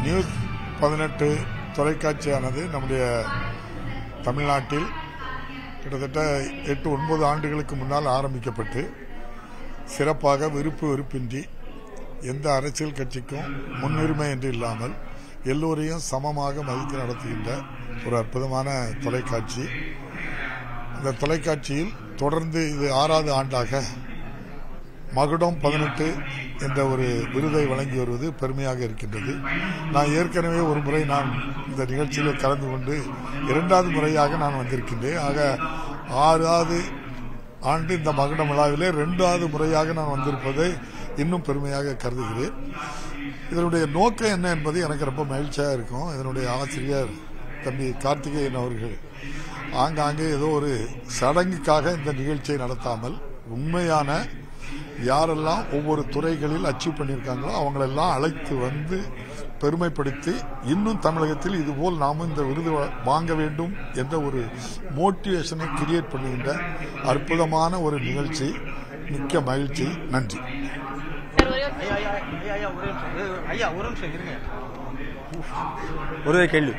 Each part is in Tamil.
நியூஸ் பதினெட்டு தொலைக்காட்சியானது நம்முடைய தமிழ்நாட்டில் கிட்டத்தட்ட எட்டு ஒன்பது ஆண்டுகளுக்கு முன்னால் ஆரம்பிக்கப்பட்டு சிறப்பாக விருப்பு வெறுப்பின்றி எந்த அரசியல் கட்சிக்கும் முன்னுரிமை என்று இல்லாமல் எல்லோரையும் சமமாக மதித்து நடத்துகின்ற ஒரு அற்புதமான தொலைக்காட்சி அந்த தொலைக்காட்சியில் தொடர்ந்து இது ஆறாவது ஆண்டாக மகுடம் பதினெட்டு என்ற ஒரு விருதை வழங்கி வருவது பெருமையாக இருக்கின்றது நான் ஏற்கனவே ஒரு முறை நான் இந்த நிகழ்ச்சியில் கலந்து கொண்டு இரண்டாவது முறையாக நான் வந்திருக்கின்றேன் ஆக ஆறாவது ஆண்டு இந்த மகுடம் விழாவிலே இரண்டாவது முறையாக நான் வந்திருப்பதை இன்னும் பெருமையாக கருதுகிறேன் இதனுடைய நோக்கம் என்ன என்பது எனக்கு ரொம்ப மகிழ்ச்சியாக இருக்கும் இதனுடைய ஆசிரியர் தம்பி கார்த்திகேயன் அவர்கள் ஆங்காங்கே ஏதோ ஒரு சடங்குக்காக இந்த நிகழ்ச்சியை நடத்தாமல் உண்மையான யாரெல்லாம் ஒவ்வொரு துறைகளில் அச்சீவ் பண்ணியிருக்காங்களோ அவங்களெல்லாம் அழைத்து வந்து பெருமைப்படுத்தி இன்னும் தமிழகத்தில் இதுபோல் நாமும் இந்த விருது வா- வாங்க வேண்டும் என்ற ஒரு மோட்டிவேஷனை கிரியேட் பண்ணுகின்ற அற்புதமான ஒரு நிகழ்ச்சி மிக்க மகிழ்ச்சி நன்றி ஐயா ஐயா ஐயா ஐயா ஒரு நிமிஷம் ஏ, ஐயா ஒரு நிமிஷம் இருங்க ஒரே கேள்வி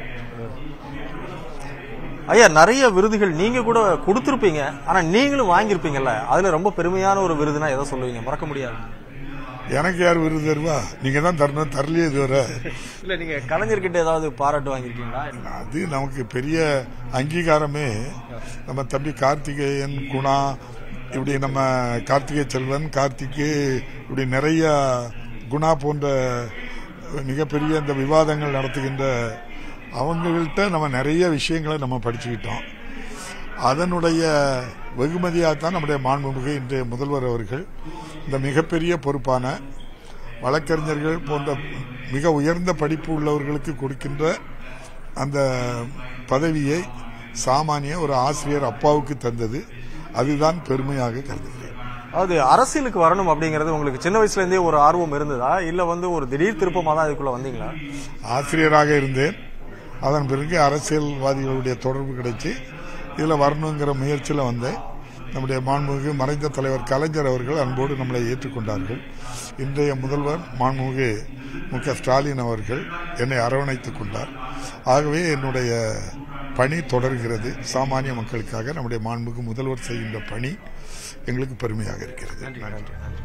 ஐயா நிறைய விருதுகள் நீங்க கூட கொடுத்திருப்பீங்க ஆனா நீங்களும் வாங்கியிருப்பீங்கல்ல அதுல ரொம்ப பெருமையான ஒரு விருதுனா எதை சொல்லுவீங்க மறக்க முடியாது எனக்கு யார் விருது தருவா நீங்க தான் தரணும் தரலையே இதுவரை இல்ல நீங்க கலைஞர்கிட்ட ஏதாவது பாராட்டு வாங்கியிருக்கீங்களா அது நமக்கு பெரிய அங்கீகாரமே நம்ம தம்பி கார்த்திகேயன் குணா இப்படி நம்ம கார்த்திகை செல்வன் கார்த்திகே இப்படி நிறைய குணா போன்ற மிகப்பெரிய இந்த விவாதங்கள் நடத்துகின்ற அவங்கள்ட்ட நம்ம நிறைய விஷயங்களை நம்ம படிச்சுக்கிட்டோம் அதனுடைய வெகுமதியாக தான் நம்முடைய மாண்புமிகு இன்றைய முதல்வர் அவர்கள் இந்த மிகப்பெரிய பொறுப்பான வழக்கறிஞர்கள் போன்ற மிக உயர்ந்த படிப்பு உள்ளவர்களுக்கு கொடுக்கின்ற அந்த பதவியை சாமானிய ஒரு ஆசிரியர் அப்பாவுக்கு தந்தது அதுதான் பெருமையாக கருதுகிறேன் அதாவது அரசியலுக்கு வரணும் அப்படிங்கறது உங்களுக்கு சின்ன வயசுல இருந்தே ஒரு ஆர்வம் இருந்ததா இல்ல வந்து ஒரு திடீர் திருப்பமா தான் இதுக்குள்ள வந்தீங்களா ஆசிரியராக இருந்தேன் அதன் பிறகு அரசியல்வாதிகளுடைய தொடர்பு கிடைச்சி இதில் வரணுங்கிற முயற்சியில் வந்தேன் நம்முடைய மாண்புமிகு மறைந்த தலைவர் கலைஞர் அவர்கள் அன்போடு நம்மளை ஏற்றுக்கொண்டார்கள் இன்றைய முதல்வர் மாண்புமிகு மு க ஸ்டாலின் அவர்கள் என்னை அரவணைத்துக் கொண்டார் ஆகவே என்னுடைய பணி தொடர்கிறது சாமானிய மக்களுக்காக நம்முடைய மாண்புமிகு முதல்வர் செய்கின்ற பணி எங்களுக்கு பெருமையாக இருக்கிறது நன்றி